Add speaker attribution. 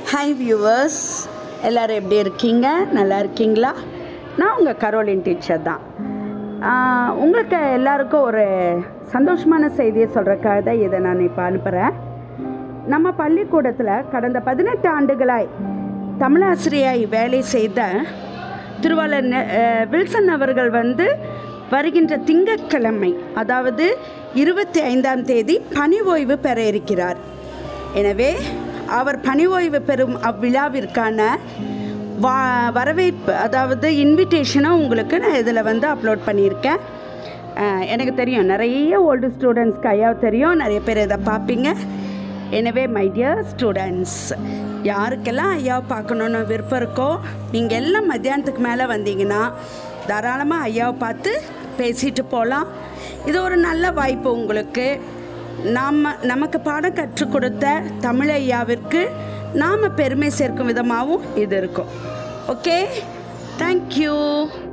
Speaker 1: hi viewers எல்லோரும் எப்படி இருக்கீங்க நல்லா இருக்கீங்களா நான் உங்கள் கரோலின் டீச்சர் தான் ஆஹ், உங்களுக்கு எல்லாருக்கும் ஒரு சந்தோஷமான செய்தியை சொல்கிறக்காக தான் இதை நான் இப்போ அனுப்புகிறேன் நம்ம பள்ளிக்கூடத்தில் கடந்த பதினெட்டு ஆண்டுகளாய் தமிழாசிரியாய் வேலை செய்த திருவாளர் நெ- அஹ், வில்சன் அவர்கள் வந்து வருகின்ற திங்கட்கிழமை அதாவது இருபத்தி ஐந்தாம் தேதி பணி ஓய்வு பெற இருக்கிறார் எனவே அவர் பணி ஓய்வு பெறும் அவ்விழாவிற்கான வா வரவேற்பு அதாவது இன்விடேஷனை உங்களுக்கு நான் இதில் வந்து அப்லோட் பண்ணியிருக்கேன் அஹ், எனக்கு தெரியும் நிறைய ஓல்டு ஸ்டூடெண்ட்ஸ்க்கு ஐயா தெரியும் நிறைய பேர் இதை பார்ப்பீங்க எனவே மை டியர் ஸ்டூடெண்ட்ஸ் யாருக்கெல்லாம் ஐயாவை பார்க்கணுன்னு விருப்பம் இருக்கோ நீங்கள் எல்லாம் மத்தியானத்துக்கு மேலே வந்தீங்கன்னா தாராளமாக ஐயாவை பார்த்து பேசிட்டு போகலாம் இது ஒரு நல்ல வாய்ப்பு உங்களுக்கு நாம் நமக்கு பாடம் கற்றுக் கொடுத்த தமிழ் ஐயாவிற்கு நாம் பெருமை சேர்க்கும் விதமாகவும் இது இருக்கும் ஓகே தேங்க்யூ